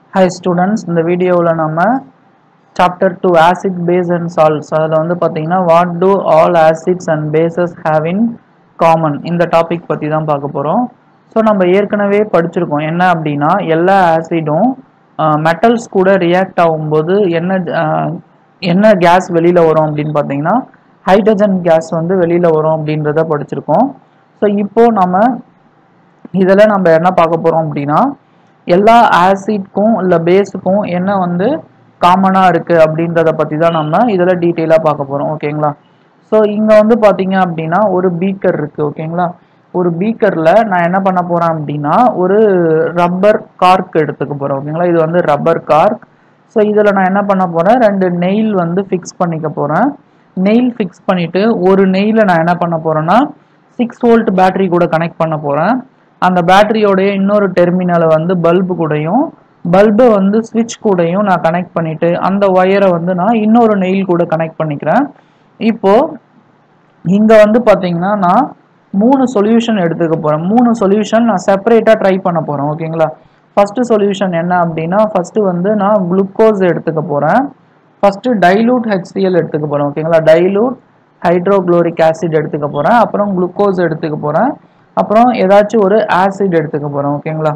Hi students இந்த வீடியோவில் நம்ம chapter two acid base and salts அதில் வந்து பார்த்தீங்கன்னா what do all acids and bases have in common இந்த டாபிக் பற்றி தான் பார்க்க போகிறோம் ஸோ நம்ம ஏற்கனவே படிச்சிருக்கோம் என்ன அப்படின்னா எல்லா ஆசிடும் மெட்டல்ஸ் கூட ரியாக்ட் ஆகும்போது என்ன அஹ், என்ன கேஸ் வெளியில் வரும் அப்படின்னு பார்த்தீங்கன்னா ஹைட்ரஜன் கேஸ் வந்து வெளியில் வரும் அப்படின்றத படிச்சிருக்கோம் ஸோ இப்போ நம்ம இதில் நம்ம என்ன பார்க்க போகிறோம் அப்படின்னா எல்லா ஆசிட்க்கும் இல்லை பேஸுக்கும் என்ன வந்து காமனாக இருக்குது அப்படின்றத பற்றி தான் நம்ம இதில் டீட்டெயிலாக பார்க்க போகிறோம் ஓகேங்களா ஸோ இங்கே வந்து பார்த்தீங்க அப்படின்னா ஒரு பீக்கர் இருக்குது ஓகேங்களா ஒரு பீக்கரில் நான் என்ன பண்ண போகிறேன் அப்படின்னா ஒரு ரப்பர் கார்க் எடுத்துக்க போகிறேன் ஓகேங்களா இது வந்து ரப்பர் கார்க் ஸோ இதில் நான் என்ன பண்ண போகிறேன் ரெண்டு நெயில் வந்து ஃபிக்ஸ் பண்ணிக்க போகிறேன் நெயில் ஃபிக்ஸ் பண்ணிவிட்டு ஒரு நெயிலை நான் என்ன பண்ண போகிறேன்னா சிக்ஸ் வோல்ட் பேட்டரி கூட கனெக்ட் பண்ண போகிறேன் அந்த பேட்டரியோடைய இன்னொரு டெர்மினலை வந்து பல்பு கூடயும் பல்பை வந்து ஸ்விட்ச் கூடயும் நான் கனெக்ட் பண்ணிட்டு அந்த ஒயரை வந்து நான் இன்னொரு நெயில் கூட கனெக்ட் பண்ணிக்கிறேன் இப்போ இங்க வந்து பாத்தீங்கன்னா நான் மூணு சொல்யூஷன் எடுத்துக்க போறேன் மூணு சொல்யூஷன் நான் செப்பரேட்டா ட்ரை பண்ண போறேன் ஓகேங்களா ஃபர்ஸ்ட் சொல்யூஷன் என்ன அப்படின்னா ஃபர்ஸ்ட் வந்து நான் குளுக்கோஸ் எடுத்துக்க போறேன் ஃபர்ஸ்ட் டைலூட் HCl எடுத்துக்க போறேன் ஓகேங்களா டைலூட் ஹைட்ரோகுளோரிக் ஆசிட் எடுத்துக்க போறேன் அப்புறம் குளுக்கோஸ் எடுத்துக்க போறேன் அப்புறம் ஏதாச்சும் ஒரு ஆசிட் எடுத்துக்க போறேன் ஓகேங்களா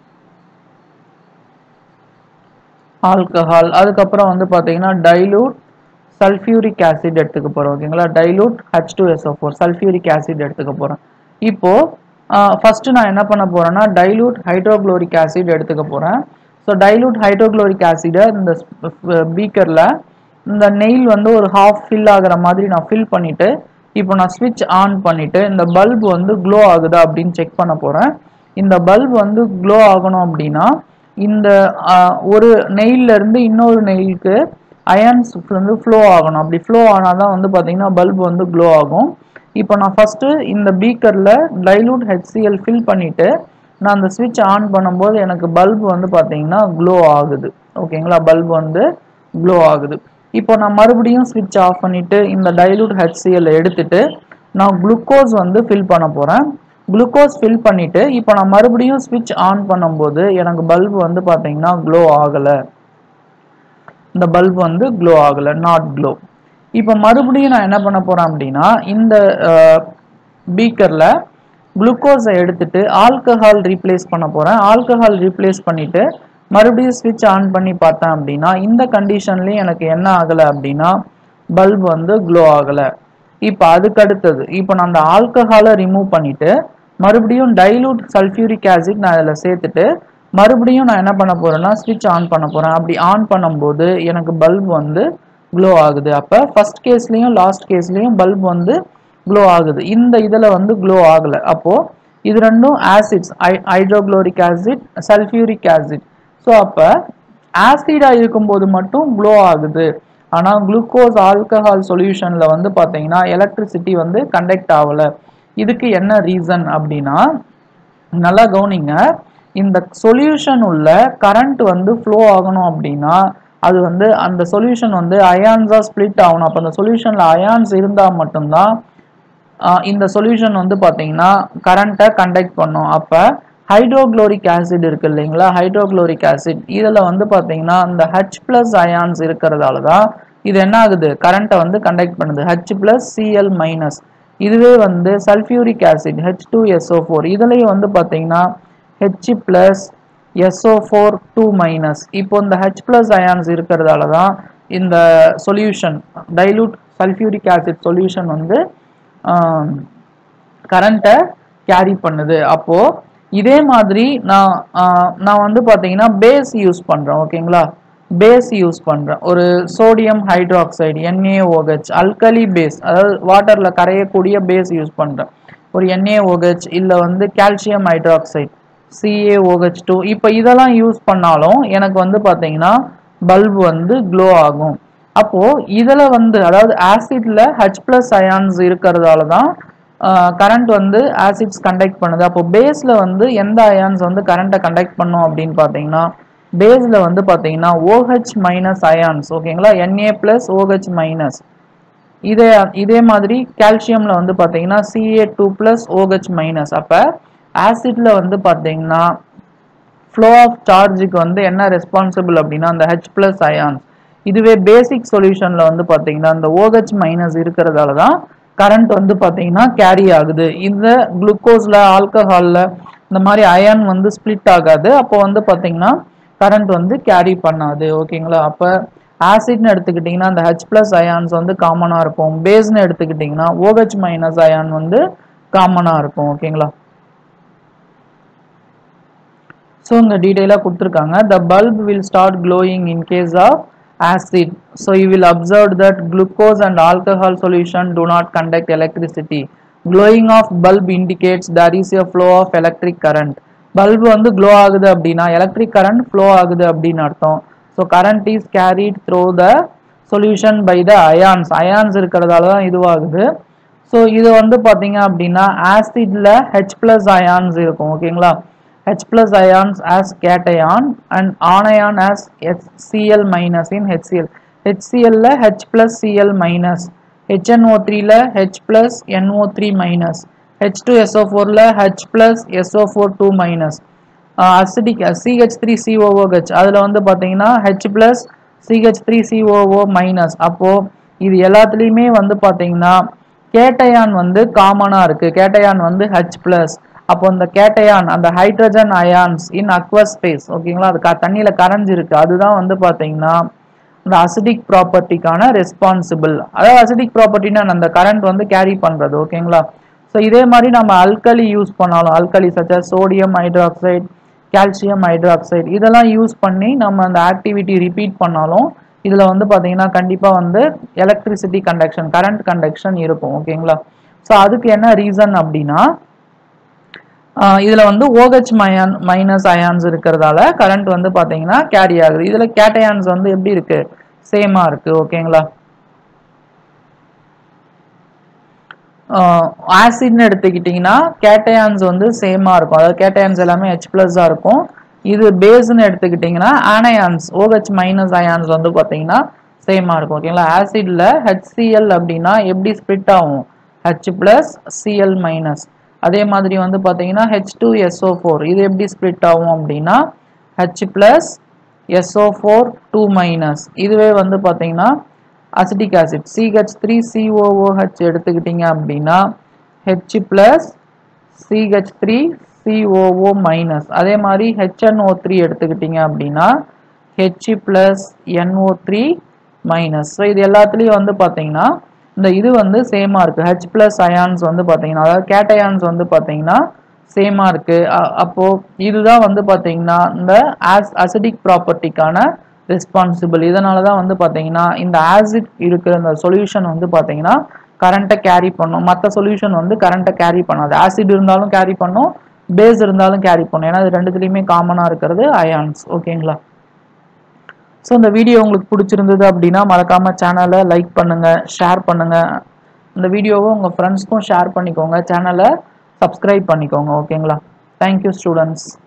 ஆல்கஹால் அதுக்கப்புறம் வந்து பார்த்தீங்கன்னா டைலூட் சல்ஃபியூரிக் ஆசிட் எடுத்துக்க போகிறோம் ஓகேங்களா dilute H two SO four sulphuric acid எடுத்துக்க போகிறேன் இப்போ ஃபர்ஸ்ட் நான் என்ன பண்ண போறேன்னா டைலூட் ஹைட்ரோகுளோரிக் ஆசிட் எடுத்துக்க போகிறேன் ஸோ டைலூட் ஹைட்ரோகுளோரிக் ஆசிடை இந்த பீக்கரில் இந்த நெயில் வந்து ஒரு ஹாஃப் ஃபில் ஆகுற மாதிரி நான் ஃபில் பண்ணிட்டு இப்போ நான் ஸ்விட்ச் ஆன் பண்ணிட்டு இந்த பல்ப் வந்து க்ளோ ஆகுதா அப்படின்னு செக் பண்ண போகிறேன் இந்த பல்ப் வந்து க்ளோ ஆகணும் அப்படின்னா இந்த ஆஹ், ஒரு நெயில்ல இருந்து இன்னொரு நெயிலுக்கு அயன்ஸ் வந்து ஃப்ளோ ஆகணும் அப்படி ஃப்ளோ ஆனால் தான் வந்து பார்த்தீங்கன்னா பல்ப் வந்து க்ளோ ஆகும் இப்போ நான் ஃபர்ஸ்ட் இந்த பீக்கரில் டைலூட் HCl ஃபில் பண்ணிட்டு நான் அந்த ஸ்விட்ச் ஆன் பண்ணும்போது எனக்கு பல்ப் வந்து பார்த்தீங்கன்னா க்ளோ ஆகுது ஓகேங்களா பல்ப் வந்து க்ளோ ஆகுது இப்போ நான் மறுபடியும் ஸ்விட்ச் ஆஃப் பண்ணிட்டு இந்த டைலூட் HCl எடுத்துட்டு நான் குளுக்கோஸ் வந்து ஃபில் பண்ண போறேன் குளுக்கோஸ் ஃபில் பண்ணிட்டு இப்போ நான் மறுபடியும் ஸ்விட்ச் ஆன் பண்ணும்போது எனக்கு பல்ப் வந்து பார்த்தீங்கன்னா க்ளோ ஆகலை இந்த பல்ப் வந்து க்ளோ ஆகலை நாட் க்ளோ இப்போ மறுபடியும் நான் என்ன பண்ண போறேன் அப்படின்னா இந்த பீக்கரில் குளுக்கோஸை எடுத்துட்டு ஆல்கஹால் ரீப்ளேஸ் பண்ண போறேன் ஆல்கஹால் ரீப்ளேஸ் பண்ணிட்டு மறுபடியும் ஸ்விட்ச் ஆன் பண்ணி பார்த்தேன் அப்படின்னா இந்த கண்டிஷன்லயும் எனக்கு என்ன ஆகலை அப்படின்னா பல்ப் வந்து க்ளோ ஆகலை இப்போ அதுக்கு அடுத்தது இப்போ நான் அந்த ஆல்கஹாலை ரிமூவ் பண்ணிட்டு மறுபடியும் டைலூட் சல்ஃபியூரிக் ஆசிட் நான் அதில் சேர்த்துட்டு மறுபடியும் நான் என்ன பண்ண போறேன்னா ஸ்விட்ச் ஆன் பண்ண போறேன் அப்படி ஆன் பண்ணும்போது எனக்கு பல்ப் வந்து க்ளோ ஆகுது அப்போ ஃபர்ஸ்ட் கேஸ்லேயும் லாஸ்ட் கேஸ்லேயும் பல்ப் வந்து க்ளோ ஆகுது இந்த இதில் வந்து க்ளோ ஆகலை அப்போது இது ரெண்டும் acids hydrochloric acid sulphuric acid so அப்போ ஆசிடாக இருக்கும்போது மட்டும் க்ளோ ஆகுது ஆனால் குளுக்கோஸ் ஆல்கஹால் சொல்யூஷனில் வந்து பார்த்தீங்கன்னா எலக்ட்ரிசிட்டி வந்து கண்டக்ட் ஆகலை இதுக்கு என்ன ரீசன் அப்படின்னா நல்லா கவனிங்க இந்த சொல்யூஷன் உள்ள கரண்ட் வந்து ஃப்ளோ ஆகணும் அப்படின்னா அது வந்து அந்த சொல்யூஷன் வந்து அயான்ஸா ஸ்ப்ளிட் ஆகணும் அப்போ அந்த சொல்யூஷன்ல அயான்ஸ் இருந்தால் மட்டும்தான் ஆஹ் இந்த சொல்யூஷன் வந்து பார்த்தீங்கன்னா கரண்ட்டை கண்டக்ட் பண்ணும் அப்போ ஹைட்ரோக்ளோரிக் ஆசிட் இருக்கு இல்லைங்களா ஹைட்ரோக்ளோரிக் ஆசிட் இதில் வந்து பார்த்தீங்கன்னா இந்த ஹச் பிளஸ் அயான்ஸ் இருக்கிறதால தான் இது என்ன ஆகுது கரண்ட்டை வந்து கண்டக்ட் பண்ணுது ஹச் பிளஸ் சிஎல் மைனஸ் இதுவே வந்து sulphuric acid H two SO four இதுலேயும் வந்து பார்த்தீங்கன்னா H plus SO four two minus இப்போ இந்த ஹெச் பிளஸ் அயான்ஸ் இருக்கிறதால தான் இந்த solution dilute sulphuric acid solution வந்து கரண்ட்டை கேரி பண்ணுது அப்போ இதே மாதிரி நான் ஆஹ், நான் வந்து பார்த்தீங்கன்னா பேஸ் யூஸ் பண்ணுறேன் ஓகேங்களா பேஸ் யூஸ் பண்ணுறேன் ஒரு sodium hydroxide NaOH alkali base அதாவது வாட்டரில் கரையக்கூடிய பேஸ் யூஸ் பண்ணுறேன் ஒரு NaOH இல்லை வந்து கால்சியம் ஹைட்ராக்சைடு CaOH டூ இப்போ இதெல்லாம் யூஸ் பண்ணாலும் எனக்கு வந்து பார்த்தீங்கன்னா பல்ப் வந்து க்ளோ ஆகும் அப்போ இதில் வந்து அதாவது ஆசிட்ல ஹச் பிளஸ் அயான்ஸ் இருக்கிறதால தான் கரண்ட் வந்து ஆசிட்ஸ் கண்டக்ட் பண்ணுது அப்போ பேஸ்ல வந்து எந்த அயான்ஸ் வந்து கரண்ட்டை கண்டக்ட் பண்ணும் அப்படின்னு பார்த்தீங்கன்னா பேஸ்ல வந்து பார்த்தீங்கன்னா OH மைனஸ் அயான்ஸ் ஓகேங்களா Na பிளஸ் OH மைனஸ் இதே இதே மாதிரி கால்சியம்ல வந்து பார்த்தீங்கன்னா Ca two plus OH minus அப்போ ஆசிட்ல வந்து பார்த்தீங்கன்னா ஃப்ளோ ஆஃப் சார்ஜுக்கு வந்து என்ன ரெஸ்பான்சிபிள் அப்படின்னா அந்த ஹெச் பிளஸ் அயான்ஸ் இதுவே பேசிக் சொல்யூஷனில் வந்து பார்த்தீங்கன்னா இந்த OH மைனஸ் இருக்கிறதால தான் கரண்ட் வந்து பார்த்தீங்கன்னா கேரி ஆகுது இந்த குளுக்கோஸில் ஆல்கஹாலில் இந்த மாதிரி அயன் வந்து ஸ்ப்ளிட் ஆகாது அப்போ வந்து பார்த்தீங்கன்னா கரண்ட் வந்து கேரி பண்ணாது ஓகேங்களா அப்போ ஆசிட்னு எடுத்துக்கிட்டிங்கன்னா அந்த ஹெச் ப்ளஸ் அயான்ஸ் வந்து காமனாக இருக்கும் பேஸ்னு எடுத்துக்கிட்டிங்கன்னா OH மைனஸ் அயான் வந்து காமனாக இருக்கும் ஓகேங்களா ஸோ இங்கே டீட்டெயிலாக கொடுத்துருக்காங்க the bulb will start glowing in case of acid so you will observe that glucose and alcohol solution do not conduct electricity glowing of bulb indicates there is a flow of electric current bulb வந்து glow ஆகுது அப்படின்னா electric current flow ஆகுது அப்படின்னு அர்த்தம் so current is carried through the solution by the ions ions இருக்கிறதால தான் இதுவாகுது so இது வந்து பார்த்தீங்க அப்படின்னா ஆசிட்ல ஹெச் பிளஸ் அயான்ஸ் இருக்கும் ஓகேங்களா H plus ions as cation and anion as HCl minus in HCl. HCl ல H plus Cl minus. HNO3 ல H plus NO3 minus. H2SO4 ல H plus SO4 2 minus. Acidic CH3COOH அதில் வந்து பார்த்தீங்கன்னா H plus CH3COO minus. அப்போ இது எல்லாத்துலேயுமே வந்து பார்த்தீங்கன்னா கேட்டயான் வந்து காமனாக இருக்கு கேட்டயான் வந்து H plus அப்போ இந்த கேட்டயான் அந்த hydrogen ions in aqueous space ஓகேங்களா அது க- தண்ணியில கரைஞ்சிருக்கு அதுதான் வந்து பாத்தீங்கன்னா இந்த அசிடிக் ப்ராப்பர்ட்டிக்கான ரெஸ்பான்சிபிள் அதாவது அசிடிக் ப்ராப்பர்ட்டினா அந்த கரண்ட் வந்து கேரி பண்றது ஓகேங்களா ஸோ இதே மாதிரி நம்ம அல்கலி யூஸ் பண்ணாலும் alkali such sodium hydroxide calcium hydroxide இதெல்லாம் யூஸ் பண்ணி நம்ம அந்த ஆக்டிவிட்டி ரிப்பீட் பண்ணாலும் இதுல வந்து பாத்தீங்கன்னா கண்டிப்பா வந்து எலக்ட்ரிசிட்டி கண்டக்ஷன் கரண்ட் கண்டக்ஷன் இருக்கும் ஓகேங்களா ஸோ அதுக்கு என்ன ரீசன் அப்படின்னா ஆஹ் இதுல வந்து OH மயான் மைனஸ் அயான்ஸ் இருக்கிறதால கரண்ட் வந்து பாத்தீங்கன்னா கேரி ஆகுது இதுல கேட்டயான்ஸ் வந்து எப்படி இருக்கு சேமா இருக்கு ஓகேங்களா ஆசிட்னு எடுத்துக்கிட்டிங்கன்னா கேட்டயான்ஸ் வந்து சேமா இருக்கும் அதாவது கேட்டயான்ஸ் எல்லாமே ஹெச் பிளஸ்ஸாக இருக்கும் இது பேஸ்னு எடுத்துக்கிட்டிங்கன்னா ஆனயான்ஸ் OH மைனஸ் அயான்ஸ் வந்து பார்த்தீங்கன்னா சேமா இருக்கும் ஓகேங்களா ஆசிட்ல HCl அப்படின்னா எப்படி ஸ்ப்ளிட் ஆகும் H பிளஸ் சிஎல் மைனஸ் அதே மாதிரி வந்து பார்த்தீங்கன்னா ஹெச் டூ எஸ்ஓ ஃபோர் இது எப்படி ஸ்ப்ளிட் ஆகும் அப்படின்னா H plus SO four two minus இதுவே வந்து பார்த்தீங்கன்னா acetic acid CH three COOH எடுத்துக்கிட்டீங்க அப்படின்னா H plus CH three COO minus அதே மாதிரி ஹெச்என்ஓ த்ரீ எடுத்துக்கிட்டீங்க அப்படின்னா H plus NO three minus so இது எல்லாத்துலேயும் வந்து பார்த்தீங்கன்னா இந்த இது வந்து சேமா இருக்கு ஹெச் பிளஸ் அயான்ஸ் வந்து பார்த்தீங்கன்னா அதாவது கேட்டயான்ஸ் வந்து பார்த்தீங்கன்னா சேமா இருக்கு அ- அப்போ இதுதான் வந்து பார்த்தீங்கன்னா இந்த ஆஸ் அசிடிக் ப்ராப்பர்ட்டிக்கான ரெஸ்பான்சிபிள் இதனால தான் வந்து பார்த்தீங்கன்னா இந்த ஆசிட் இருக்கிற இந்த சொல்யூஷன் வந்து பார்த்தீங்கன்னா கரண்ட்டை கேரி பண்ணும் மற்ற சொல்யூஷன் வந்து கரண்ட்டை கேரி பண்ணாது ஆசிட் இருந்தாலும் கேரி பண்ணும் பேஸ் இருந்தாலும் கேரி பண்ணும் ஏன்னா இது ரெண்டுத்துலையுமே காமனாக இருக்கிறது அயான்ஸ் ஓகேங்களா ஸோ இந்த வீடியோ உங்களுக்கு பிடிச்சிருந்தது அப்படின்னா மறக்காம சேனலை லைக் பண்ணுங்க ஷேர் பண்ணுங்க இந்த வீடியோவை உங்கள் ஃப்ரெண்ட்ஸ்க்கும் ஷேர் பண்ணிக்கோங்க சேனலை சப்ஸ்கிரைப் பண்ணிக்கோங்க ஓகேங்களா தேங்க்யூ ஸ்டூடெண்ட்ஸ்